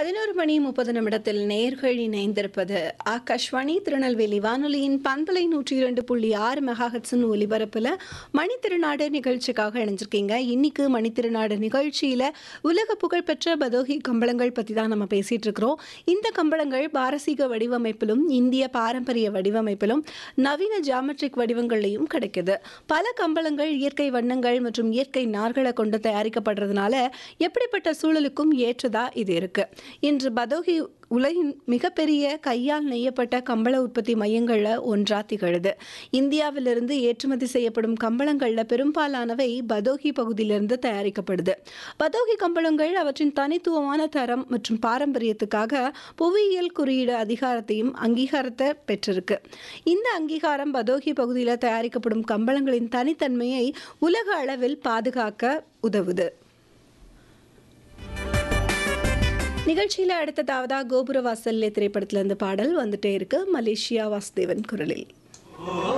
பதினோரு மணி முப்பது நிமிடத்தில் நேர்கள் இணைந்திருப்பது ஆகாஷ்வாணி திருநெல்வேலி வானொலியின் பண்பலை நூற்றி இரண்டு புள்ளி ஆறு மெகாஹட்ஸின் ஒலிபரப்பில் மணித்திருநாடு நிகழ்ச்சிக்காக இணைஞ்சிருக்கீங்க இன்னைக்கு மணித்திருநாடு நிகழ்ச்சியில் உலக புகழ்பெற்ற பதோகி கம்பளங்கள் பற்றி தான் நம்ம பேசிகிட்டு இருக்கிறோம் இந்த கம்பளங்கள் பாரசீக வடிவமைப்பிலும் இந்திய பாரம்பரிய வடிவமைப்பிலும் நவீன ஜாமெட்ரிக் வடிவங்கள்லையும் கிடைக்குது பல கம்பளங்கள் இயற்கை வண்ணங்கள் மற்றும் இயற்கை நார்களை கொண்டு தயாரிக்கப்படுறதுனால எப்படிப்பட்ட சூழலுக்கும் ஏற்றதா இது இருக்கு இன்று பதோகி உலகின் மிகப்பெரிய கையால் நெய்யப்பட்ட கம்பள உற்பத்தி மையங்களில் ஒன்றா திகழுது இந்தியாவிலிருந்து ஏற்றுமதி செய்யப்படும் கம்பளங்களில் பெரும்பாலானவை பதோகி பகுதியிலிருந்து தயாரிக்கப்படுது பதோகி கம்பளங்கள் அவற்றின் தனித்துவமான தரம் மற்றும் பாரம்பரியத்துக்காக புவியியல் குறியீடு அதிகாரத்தையும் அங்கீகாரத்தை பெற்றிருக்கு இந்த அங்கீகாரம் பதோகி பகுதியில் தயாரிக்கப்படும் கம்பளங்களின் தனித்தன்மையை உலக அளவில் பாதுகாக்க உதவுது நிகழ்ச்சியில் அடுத்ததாவதா கோபுர வாசல்லே திரைப்படத்துல இருந்து பாடல் வந்துட்டே இருக்கு மலேசியா வாசுதேவன் குரலில்